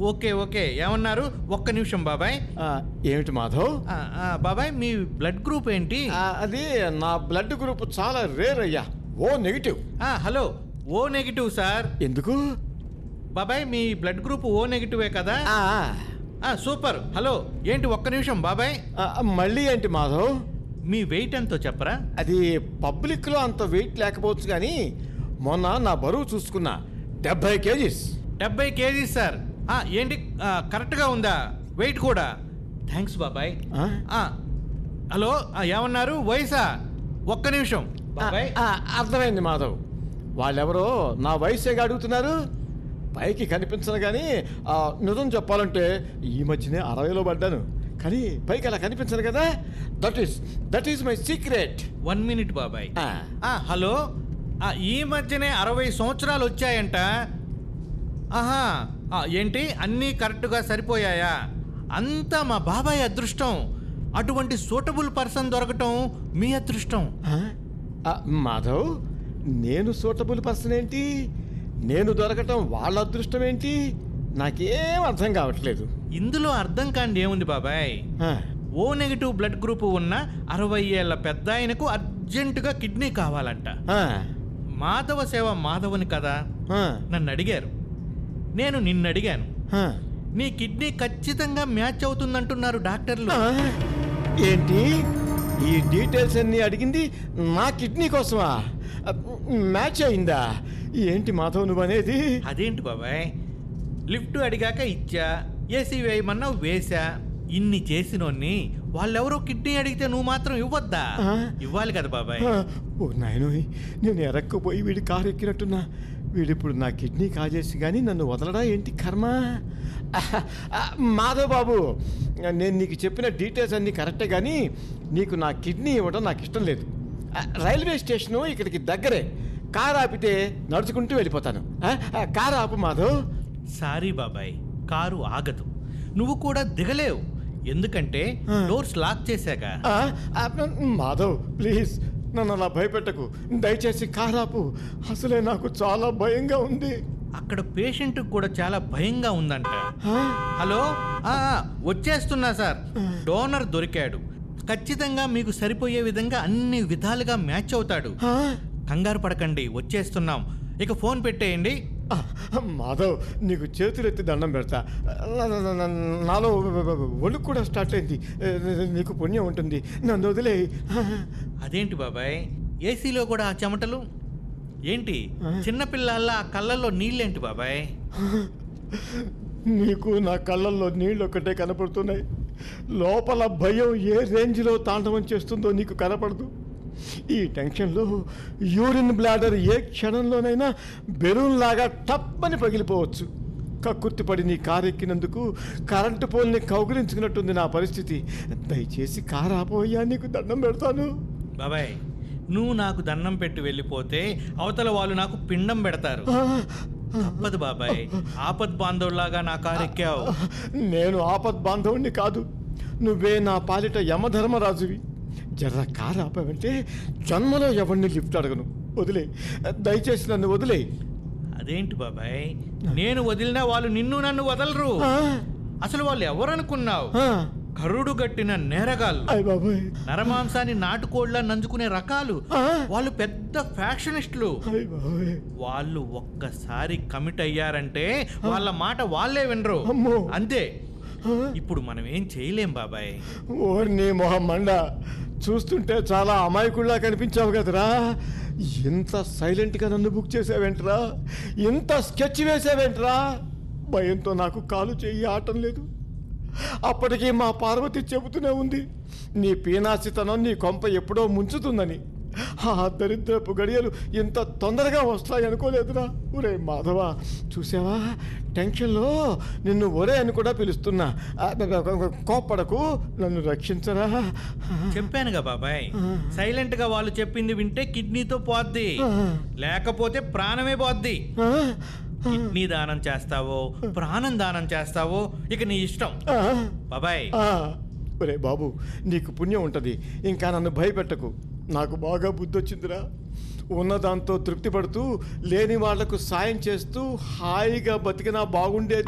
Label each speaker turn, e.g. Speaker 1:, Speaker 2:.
Speaker 1: Okay okay ఏమన్నారు ఒక్క నిమిషం బాబాయ్
Speaker 2: ఆ, ఏమిటి మాధవ్
Speaker 1: ఆ, ఆ, బాబాయ్ మీ బ్లడ్ గ్రూప్ ఏంటి
Speaker 2: ఆ, అది నా బ్లడ్ గ్రూప్ చాలా రేర్ అయ్యా ఓ నెగిటివ్
Speaker 1: ఆ, హలో ఓ నెగిటివ్ సార్
Speaker 2: ఎందుకు
Speaker 1: బాబాయ్ మీ బ్లడ్ గ్రూప్ ఓ నెగిటివే కదా
Speaker 2: ఆ,
Speaker 1: ఆ, సూపర్ హలో ఏంటి ఒక్క నిమిషం బాబాయ్
Speaker 2: ఆ, మళ్ళీ ఏంటి మాధవ్
Speaker 1: మీ వెయిట్ ఎంతో చెప్పరా
Speaker 2: అది పబ్లిక్లో అంత వెయిట్ లేకపోవచ్చు కానీ మొన్న నా బరువు చూసుకున్నా డెబ్బై కేజీస్
Speaker 1: డెబ్బై కేజీ సార్ ఆ, ఏంటి ఆ, కరెక్ట్గా ఉందా వెయిట్ కూడా థ్యాంక్స్ బాబాయ్
Speaker 2: ఆ?
Speaker 1: ఆ, హలో ఆ, ఏమన్నారు వయసా ఒక్క నిమిషం బాబాయ్
Speaker 2: ఆ, అర్థమైంది మాధవ్ వాళ్ళెవరో నా వయసేగా అడుగుతున్నారు పైకి కనిపించను కానీ ఆ, నిజం చెప్పాలంటే ఈ మధ్యనే అరవైలో పడ్డాను కానీ పైకి అలా కనిపించను కదా that is that is my secret
Speaker 1: one minute బాబాయ్ ఆ, హలో ఆ, ఈ మధ్యనే అరవై సంవత్సరాలు వచ్చాయంట ఆహా ఆ, ఏంటి అన్నీ కరెక్ట్గా సరిపోయాయా అంతా మా బాబాయ్ అదృష్టం అటువంటి సూటబుల్ పర్సన్ దొరకటం మీ అదృష్టం
Speaker 2: మాధవ్ నేను సూటబుల్ పర్సన్ ఏంటి నేను దొరకటం వాళ్ళ అదృష్టం ఏంటి నాకేం అర్థం కావట్లేదు
Speaker 1: ఇందులో అర్థం కాండి ఏముంది బాబాయ్
Speaker 2: ఆ,
Speaker 1: ఓ నెగిటివ్ బ్లడ్ గ్రూప్ ఉన్న అరవై ఏళ్ల పెద్ద ఆయనకు అర్జెంటుగా కిడ్నీ కావాలంట
Speaker 2: ఆ,
Speaker 1: మాధవ సేవ మాధవుని కదా
Speaker 2: ఆ,
Speaker 1: నన్ను అడిగారు నేను నిన్ను అడిగాను
Speaker 2: ఆ.
Speaker 1: నీ కిడ్నీ ఖచ్చితంగా మ్యాచ్ అవుతుందంటున్నారు డాక్టర్లు
Speaker 2: ఆ, ఏంటి ఈ డీటెయిల్స్ అన్ని అడిగింది నా కిడ్నీ కోసమా ఆ, మ్యాచ్ అయిందా ఏంటి మాధవ్ నువ్వు అనేది
Speaker 1: అదేంటి బాబాయ్ లిఫ్ట్ అడిగాక ఇచ్చా ఏసీ వేయమన్నా వేసా ఇన్ని చేసినోన్ని వాళ్ళెవరో కిడ్నీ అడిగితే నువ్వు మాత్రం ఇవ్వద్దా
Speaker 2: ఆ?
Speaker 1: ఇవ్వాలి కదా బాబాయ్
Speaker 2: ఆ, ఓ నాయనోయ్ నేను ఎరక్కుపోయి వీడి కారు ఎక్కినట్టున్నా వీడిప్పుడు నా కిడ్నీ కాజేసి కానీ నన్ను వదలడా ఏంటి కర్మ ఆహ్, ఆ, మాధవ్ బాబు నేను నీకు చెప్పిన డీటెయిల్స్ అన్నీ కరెక్టే కానీ నీకు నా కిడ్నీ ఇవ్వడం నాకు ఇష్టం లేదు ఆ, రైల్వే స్టేషను ఇక్కడికి దగ్గరే కారు ఆపితే నడుచుకుంటూ వెళ్ళిపోతాను ఆ, ఆ, కారు ఆపు మాధవ్
Speaker 1: సారీ బాబాయ్ కారు ఆగదు నువ్వు కూడా దిగలేవు ఎందుకంటే
Speaker 2: ఆ.
Speaker 1: డోర్స్ లాక్ చేశాక
Speaker 2: ఆ, ఆ, మాధవ్ ప్లీజ్ నన్ను అలా భయపెట్టకు దయచేసి కారు ఆపు అసలే నాకు చాలా భయంగా ఉంది
Speaker 1: అక్కడ పేషెంట్ కూడా చాలా భయంగా ఉందంట
Speaker 2: ఆ?
Speaker 1: హలో ఆ, ఆ, వచ్చేస్తున్నా సార్ డోనర్ దొరికాడు ఖచ్చితంగా మీకు సరిపోయే విధంగా అన్ని విధాలుగా మ్యాచ్ అవుతాడు
Speaker 2: ఆ?
Speaker 1: కంగారు పడకండి వచ్చేస్తున్నాం ఇక ఫోన్ పెట్టేయండి
Speaker 2: ఆ, మాధవ్ నీకు చేతులెత్తి దండం పెడతా నా- నా- నా- నాలో ఒళ్ళు కూడా స్టార్ట్ అయింది నీకు పుణ్యం ఉంటుంది నన్ను వదిలే
Speaker 1: అదేంటి బాబాయ్ ఏసీలో కూడా ఆ చెమటలు ఏంటి చిన్నపిల్లల్లా ఆ కళ్ళల్లో నీళ్ళేంటి బాబాయ్
Speaker 2: నీకు నా కళ్ళల్లో నీళ్ళు ఒక్కటే కనపడుతున్నాయి లోపల భయం ఏ రేంజ్లో తాండవం చేస్తుందో నీకు కనపడదు ఈ టెన్షన్లో యూరిన్ బ్లాడర్ ఏ క్షణంలోనైనా బెలూన్ లాగా టప్పని పగిలిపోవచ్చు కక్కుర్తిపడి నీ కారు ఎక్కినందుకు కరెంటు పోల్ని కౌగిలించుకున్నట్టుంది నా పరిస్థితి దయచేసి కారు ఆపోయ్యా నీకు దండం పెడతాను
Speaker 1: బాబాయ్ నువ్వు నాకు దండం పెట్టి వెళ్ళిపోతే అవతల వాళ్ళు నాకు పిండం పెడతారు
Speaker 2: ఆ,
Speaker 1: తప్పదు బాబాయ్ ఆపద్ బాంధవులాగా నా కారు ఎక్కావు
Speaker 2: నేను ఆపద్ బాంధవుణ్ణి కాదు నువ్వే నా పాలిట యమధర్మరాజువి జర్ర కారు ఆపావంటే జన్మలో ఎవరిని లిఫ్ట్ అడగను వదిలే దయచేసి నన్ను వదిలే
Speaker 1: అదేంటి బాబాయ్ నేను వదిలినా వాళ్ళు నిన్ను నన్ను వదలరు అసలు వాళ్ళు ఎవరనుకున్నావు కరుడు గట్టిన నేరగాళ్ళు
Speaker 2: అయ్య బాబాయ్
Speaker 1: నరమాంసాన్ని నాటుకోళ్లా నంజుకునే రకాలు
Speaker 2: ఆ.
Speaker 1: వాళ్ళు పెద్ద ఫ్యాషనిస్టులు
Speaker 2: అయ్య బాబాయ్
Speaker 1: వాళ్ళు ఒక్కసారి కమిట్ అయ్యారంటే వాళ్ళ మాట వాళ్ళే వినరు
Speaker 2: అమ్మో.
Speaker 1: అంతే
Speaker 2: ఆ?
Speaker 1: ఇప్పుడు మనం ఏం చేయలేం బాబాయ్
Speaker 2: ఓర్ని మొహం మండ చూస్తుంటే చాలా అమాయకుల్లా కనిపించావు కదరా ఇంత సైలెంట్గా నన్ను బుక్ చేసావేంట్రా ఇంత స్కెచ్ వేసావేంట్రా భయంతో నాకు కాలు చెయ్యి ఆటం లేదు అప్పటికీ మా పార్వతి చెబుతూనే ఉంది నీ పీనాసితనం నీ కొంప ఎప్పుడో ముంచుతుందని ఆ దరిద్రపు గడియలు ఇంత తొందరగా వస్తాయి అనుకోలేదురా ఒరే మాధవ చూసావా టెన్షన్లో నిన్ను ఒరే అని కూడా పిలుస్తున్నా ఆ, కోప్పడకు నన్ను రక్షించరా
Speaker 1: చెప్పానుగా బాబాయ్ సైలెంట్ గా వాళ్ళు చెప్పింది వింటే కిడ్నీతో పోద్ది లేకపోతే ప్రాణమే పోద్ది
Speaker 2: ఆ,
Speaker 1: కిడ్నీ దానం చేస్తావో ప్రాణం దానం చేస్తావో ఇక నీ ఇష్టం
Speaker 2: ఆ,
Speaker 1: బాబాయ్
Speaker 2: ఆ. ఒరే బాబు నీకు పుణ్యం ఉంటుంది ఇంకా నన్ను భయపెట్టకు నాకు బాగా బుద్ధి వచ్చిందిరా ఉన్నదాంతో తృప్తి పడుతూ లేని వాళ్లకు సాయం చేస్తూ హాయిగా బతికినా బాగుండేది